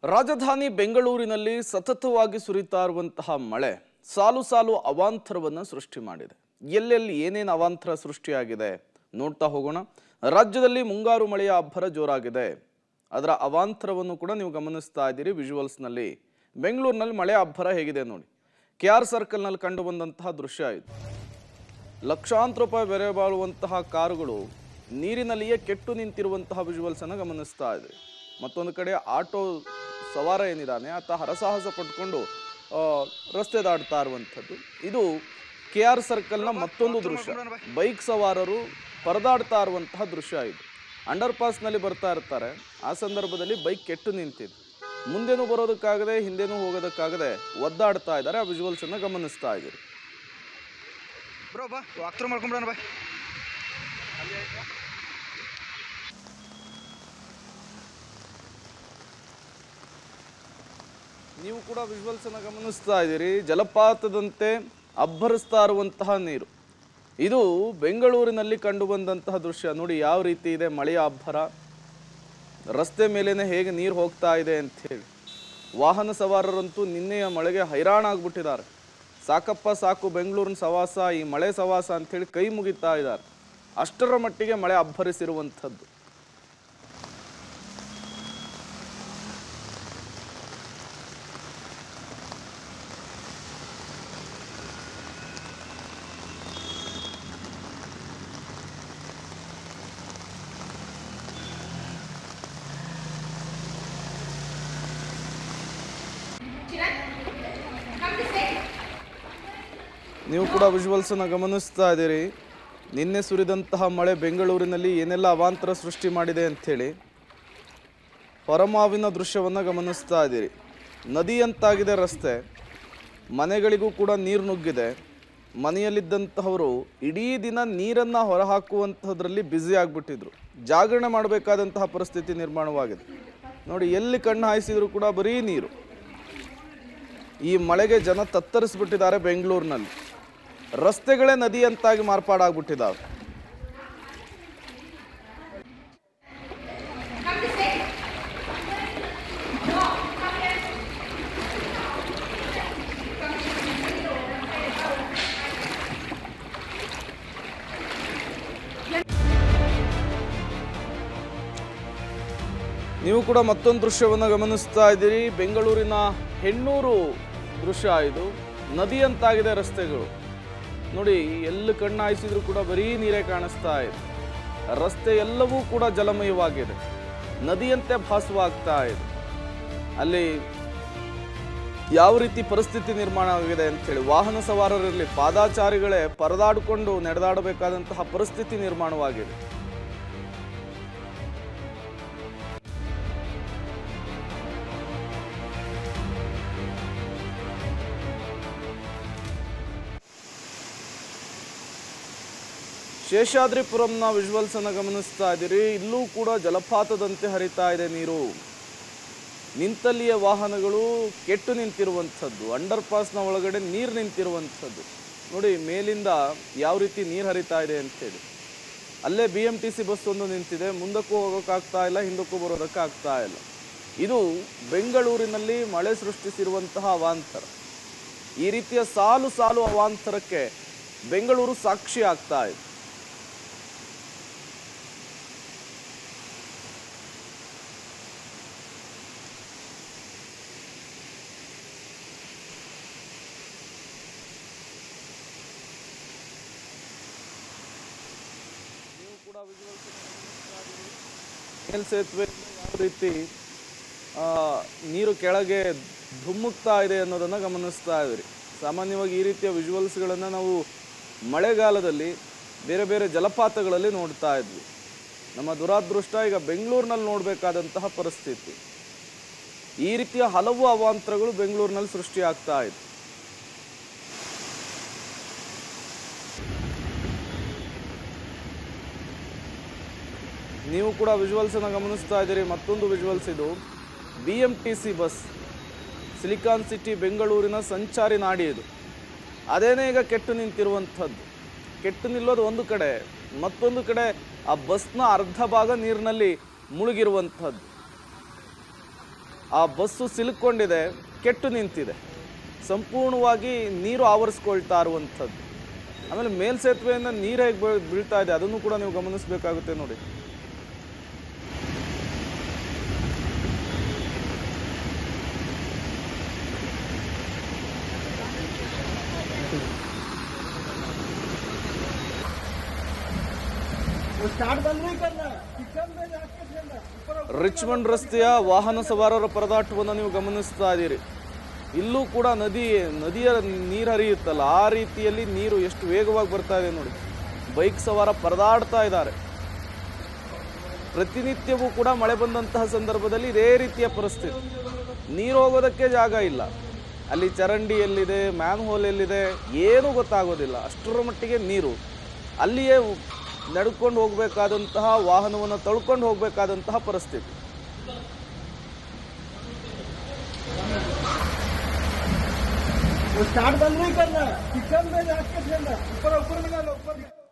ರಾಜಧಾನಿ ಬೆಂಗಳೂರಿನಲ್ಲಿ ಸತತವಾಗಿ ಸುರಿತಾ ಇರುವಂತಹ ಮಳೆ ಸಾಲು ಸಾಲು ಅವಾಂತರವನ್ನು ಸೃಷ್ಟಿ ಮಾಡಿದೆ ಎಲ್ಲೆಲ್ಲಿ ಏನೇನು ಅವಾಂತರ ಸೃಷ್ಟಿಯಾಗಿದೆ ನೋಡ್ತಾ ಹೋಗೋಣ ರಾಜ್ಯದಲ್ಲಿ ಮುಂಗಾರು ಮಳೆಯ ಅಬ್ಬರ ಜೋರಾಗಿದೆ ಅದರ ಅವಾಂತರವನ್ನು ಕೂಡ ನೀವು ಗಮನಿಸ್ತಾ ಇದ್ದೀರಿ ವಿಜುವಲ್ಸ್ನಲ್ಲಿ ಬೆಂಗಳೂರಿನಲ್ಲಿ ಮಳೆ ಅಬ್ಬರ ಹೇಗಿದೆ ನೋಡಿ ಕೆ ಆರ್ ಸರ್ಕಲ್ನಲ್ಲಿ ಕಂಡು ಬಂದಂತಹ ದೃಶ್ಯ ಇದು ಲಕ್ಷಾಂತರ ರೂಪಾಯಿ ಬೆಲೆ ಬಾಳುವಂತಹ ಕಾರುಗಳು ನೀರಿನಲ್ಲಿಯೇ ಕೆಟ್ಟು ನಿಂತಿರುವಂತಹ ವಿಜುವಲ್ಸ್ ಅನ್ನು ಗಮನಿಸ್ತಾ ಇದ್ರಿ ಮತ್ತೊಂದು ಕಡೆ ಆಟೋ ಸವಾರ ಏನಿದ್ದಾನೆ ಆತ ಹರಸಾಹಸ ಪಟ್ಕೊಂಡು ಆ, ರಸ್ತೆ ದಾಟ್ತಾ ಇರುವಂಥದ್ದು ಇದು ಕೆ ಆರ್ ಸರ್ಕಲ್ನ ಮತ್ತೊಂದು ದೃಶ್ಯ ಬೈಕ್ ಸವಾರರು ಪರದಾಡ್ತಾ ಇರುವಂತಹ ದೃಶ್ಯ ಇದು ಅಂಡರ್ ಪಾಸ್ನಲ್ಲಿ ಬರ್ತಾ ಇರ್ತಾರೆ ಆ ಸಂದರ್ಭದಲ್ಲಿ ಬೈಕ್ ಕೆಟ್ಟು ನಿಂತಿದೆ ಮುಂದೆನೂ ಬರೋದಕ್ಕಾಗದೆ ಹಿಂದೆನೂ ಹೋಗೋದಕ್ಕಾಗದೆ ಒದ್ದಾಡ್ತಾ ಇದ್ದಾರೆ ಆ ವಿಜುವಲ್ಸ್ ಅನ್ನ ಗಮನಿಸ್ತಾ ಇದ್ದೀರಿ ಬ್ರೋ ಬಾ ವಾಕ್ತರು ಮಾಡ್ಕೊಂಬಿಡೋಣ ಬಾ ನೀವು ಕೂಡ ವಿಜುವಲ್ಸ್ ಅನ್ನ ಗಮನಿಸ್ತಾ ಇದ್ದೀರಿ ಜಲಪಾತದಂತೆ ಅಬ್ಬರಿಸ್ತಾ ಇರುವಂತಹ ನೀರು ಇದು ಬೆಂಗಳೂರಿನಲ್ಲಿ ಕಂಡು ಬಂದಂತಹ ದೃಶ್ಯ ನೋಡಿ ಯಾವ ರೀತಿ ಇದೆ ಮಳೆಯ ಅಬ್ಬರ ರಸ್ತೆ ಮೇಲೇನೆ ಹೇಗೆ ನೀರು ಹೋಗ್ತಾ ಇದೆ ಅಂತ ಹೇಳಿ ವಾಹನ ಸವಾರರಂತೂ ನಿನ್ನೆಯ ಮಳೆಗೆ ಹೈರಾಣ ಆಗ್ಬಿಟ್ಟಿದ್ದಾರೆ ಸಾಕಪ್ಪ ಸಾಕು ಬೆಂಗಳೂರಿನ ಸವಾಸ ಈ ಮಳೆ ಸವಾಸ ಅಂತೇಳಿ ಕೈ ಮುಗಿತಾ ಇದ್ದಾರೆ ಅಷ್ಟರ ಮಟ್ಟಿಗೆ ಮಳೆ ಅಬ್ಬರಿಸಿರುವಂಥದ್ದು ನೀವು ಕೂಡ ವಿಜುವಲ್ಸ್ ಅನ್ನ ಗಮನಿಸ್ತಾ ಇದ್ದೀರಿ ನಿನ್ನೆ ಸುರಿದಂತಹ ಮಳೆ ಬೆಂಗಳೂರಿನಲ್ಲಿ ಏನೆಲ್ಲ ಅವಾಂತರ ಸೃಷ್ಟಿ ಮಾಡಿದೆ ಅಂಥೇಳಿ ಹೊರಮಾವಿನ ದೃಶ್ಯವನ್ನು ಗಮನಿಸ್ತಾ ಇದ್ದೀರಿ ನದಿಯಂತಾಗಿದೆ ರಸ್ತೆ ಮನೆಗಳಿಗೂ ಕೂಡ ನೀರು ನುಗ್ಗಿದೆ ಮನೆಯಲ್ಲಿದ್ದಂತಹವರು ಇಡೀ ದಿನ ನೀರನ್ನು ಹೊರಹಾಕುವಂಥದ್ರಲ್ಲಿ ಬ್ಯುಸಿ ಆಗಿಬಿಟ್ಟಿದ್ರು ಜಾಗರಣೆ ಮಾಡಬೇಕಾದಂತಹ ಪರಿಸ್ಥಿತಿ ನಿರ್ಮಾಣವಾಗಿದೆ ನೋಡಿ ಎಲ್ಲಿ ಕಣ್ಣು ಹಾಯಿಸಿದ್ರು ಕೂಡ ಬರೀ ನೀರು ಈ ಮಳೆಗೆ ಜನ ತತ್ತರಿಸ್ಬಿಟ್ಟಿದ್ದಾರೆ ಬೆಂಗಳೂರಿನಲ್ಲಿ ರಸ್ತೆಗಳೇ ನದಿಯಂತಾಗಿ ಮಾರ್ಪಾಡಾಗ್ಬಿಟ್ಟಿದ್ದಾವೆ ನೀವು ಕೂಡ ಮತ್ತೊಂದು ದೃಶ್ಯವನ್ನು ಗಮನಿಸ್ತಾ ಇದ್ದೀರಿ ಬೆಂಗಳೂರಿನ ಹೆಣ್ಣೂರು ದೃಶ್ಯ ಇದು ನದಿಯಂತಾಗಿದೆ ರಸ್ತೆಗಳು ನೋಡಿ ಎಲ್ಲಿ ಕಣ್ಣು ಹಾಯಿಸಿದ್ರು ಕೂಡ ಬರೀ ನೀರೇ ಕಾಣಿಸ್ತಾ ಇದೆ ರಸ್ತೆ ಎಲ್ಲವೂ ಕೂಡ ಜಲಮಯವಾಗಿದೆ ನದಿಯಂತೆ ಭಾಸವಾಗ್ತಾ ಇದೆ ಅಲ್ಲಿ ಯಾವ ರೀತಿ ಪರಿಸ್ಥಿತಿ ನಿರ್ಮಾಣ ಆಗಿದೆ ಅಂತೇಳಿ ವಾಹನ ಸವಾರರಿರಲಿ ಪಾದಾಚಾರಿಗಳೇ ಪರದಾಡಿಕೊಂಡು ನಡೆದಾಡಬೇಕಾದಂತಹ ಪರಿಸ್ಥಿತಿ ನಿರ್ಮಾಣವಾಗಿದೆ ಶೇಷಾದ್ರಿಪುರಂನ ವಿಜುವಲ್ಸ್ ಅನ್ನ ಗಮನಿಸ್ತಾ ಇದ್ದೀರಿ ಇಲ್ಲೂ ಕೂಡ ಜಲಪಾತದಂತೆ ಹರಿತಾ ಇದೆ ನೀರು ನಿಂತಲ್ಲಿಯ ವಾಹನಗಳು ಕೆಟ್ಟು ನಿಂತಿರುವಂಥದ್ದು ಅಂಡರ್ ಪಾಸ್ನ ಒಳಗಡೆ ನೀರು ನಿಂತಿರುವಂಥದ್ದು ನೋಡಿ ಮೇಲಿಂದ ಯಾವ ರೀತಿ ನೀರು ಹರಿತಾ ಇದೆ ಅಂತೇಳಿ ಅಲ್ಲೇ B M T C bus ಒಂದು ನಿಂತಿದೆ ಮುಂದಕ್ಕೂ ಹೋಗೋಕ್ಕಾಗ್ತಾ ಇಲ್ಲ ಹಿಂದಕ್ಕೂ ಬರೋದಕ್ಕಾಗ್ತಾ ಇಲ್ಲ ಇದು ಬೆಂಗಳೂರಿನಲ್ಲಿ ಮಳೆ ಸೃಷ್ಟಿಸಿರುವಂತಹ ಅವಾಂತರ ಈ ರೀತಿಯ ಸಾಲು ಸಾಲು ಅವಾಂತರಕ್ಕೆ ಬೆಂಗಳೂರು ಸಾಕ್ಷಿ ಆಗ್ತಾ ಇದೆ ನೀವು ಕೂಡ visuals ಅನ್ನು ಗಮನಿಸ್ತಾ ಇದ್ದೀರಿ. ಮೇಲ್ಸೇತುವೆ ಯಾವ ರೀತಿ ಆ, ನೀರು ಕೆಳಗೆ ಧುಮ್ಮುಕ್ತಾ ಇದೆ ಅನ್ನೋದನ್ನು ಗಮನಿಸ್ತಾ ಇದ್ದೀರಿ ಸಾಮಾನ್ಯವಾಗಿ ಈ ರೀತಿಯ ವಿಜುವಲ್ಸ್ಗಳನ್ನು ನಾವು ಮಳೆಗಾಲದಲ್ಲಿ ಬೇರೆ ಬೇರೆ ಜಲಪಾತಗಳಲ್ಲಿ ನೋಡ್ತಾ ಇದ್ವಿ ನಮ್ಮ ದುರಾದೃಷ್ಟ ಈಗ ಬೆಂಗಳೂರಿನಲ್ಲಿ ನೋಡಬೇಕಾದಂತಹ ಪರಿಸ್ಥಿತಿ ಈ ರೀತಿಯ ಹಲವು ಅವಾಂತರಗಳು ಬೆಂಗಳೂರಿನಲ್ಲಿ ಸೃಷ್ಟಿಯಾಗ್ತಾ ಇದೆ ನೀವು ಕೂಡ ವಿಜುವಲ್ಸ್ ಅನ್ನು ಗಮನಿಸ್ತಾ ಇದ್ದೀರಿ ಮತ್ತೊಂದು ವಿಜುವಲ್ಸ್ ಇದು B M T C bus silicon city ಬೆಂಗಳೂರಿನ ಸಂಚಾರಿ ನಾಡಿ ಇದು ಅದೇನೇ ಈಗ ಕೆಟ್ಟು ನಿಂತಿರುವಂಥದ್ದು ಕೆಟ್ಟು ನಿಲ್ಲೋದು ಒಂದು ಕಡೆ ಮತ್ತೊಂದು ಕಡೆ ಆ ಬಸ್ನ ಅರ್ಧ ಭಾಗ ನೀರಿನಲ್ಲಿ ಮುಳುಗಿರುವಂಥದ್ದು ಆ ಬಸ್ಸು ಸಿಲುಕೊಂಡಿದೆ ಕೆಟ್ಟು ನಿಂತಿದೆ ಸಂಪೂರ್ಣವಾಗಿ ನೀರು ಆವರಿಸ್ಕೊಳ್ತಾ ಇರುವಂಥದ್ದು ಆಮೇಲೆ ಮೇಲ್ಸೇತುವೆಯಿಂದ ನೀರು ಹೇಗೆ ಬೀಳ್- ಬೀಳ್ತಾ ಇದೆ ಅದನ್ನು ಕೂಡ ನೀವು ಗಮನಿಸಬೇಕಾಗುತ್ತೆ ನೋಡಿ ರಿಚ್ಮಂಡ್ ರಸ್ತೆಯ ವಾಹನ ಸವಾರರ ಪರದಾಟವನ್ನು ನೀವು ಗಮನಿಸ್ತಾ ಇದ್ದೀರಿ ಇಲ್ಲೂ ಕೂಡ ನದಿ ನದಿಯ ನೀರು ಹರಿಯುತ್ತಲ್ಲ ಆ ರೀತಿಯಲ್ಲಿ ನೀರು ಎಷ್ಟು ವೇಗವಾಗಿ ಬರ್ತಾ ಇದೆ ನೋಡಿ ಬೈಕ್ ಸವಾರ ಪರದಾಡ್ತಾ ಇದ್ದಾರೆ ಪ್ರತಿನಿತ್ಯವೂ ಕೂಡ ಮಳೆ ಬಂದಂತಹ ಸಂದರ್ಭದಲ್ಲಿ ಇದೇ ರೀತಿಯ ಪರಿಸ್ಥಿತಿ ನೀರು ಹೋಗೋದಕ್ಕೆ ಜಾಗ ಇಲ್ಲ ಅಲ್ಲಿ ಚರಂಡಿ ಎಲ್ಲಿದೆ ಮ್ಯಾನ್ ಹೋಲ್ ಎಲ್ಲಿದೆ ಏನೂ ಗೊತ್ತಾಗೋದಿಲ್ಲ ಅಷ್ಟರ ಮಟ್ಟಿಗೆ ನೀರು ಅಲ್ಲಿಯೇ ನಡ್ಕೊಂಡು ಹೋಗಬೇಕಾದಂತಹ ವಾಹನವನ್ನು ತಳ್ಕೊಂಡು ಹೋಗಬೇಕಾದಂತಹ ಪರಿಸ್ಥಿತಿ वो स्टार्ट बंद नहीं करना किचन में जाके खेलना ऊपर ऊपर निकालो ऊपर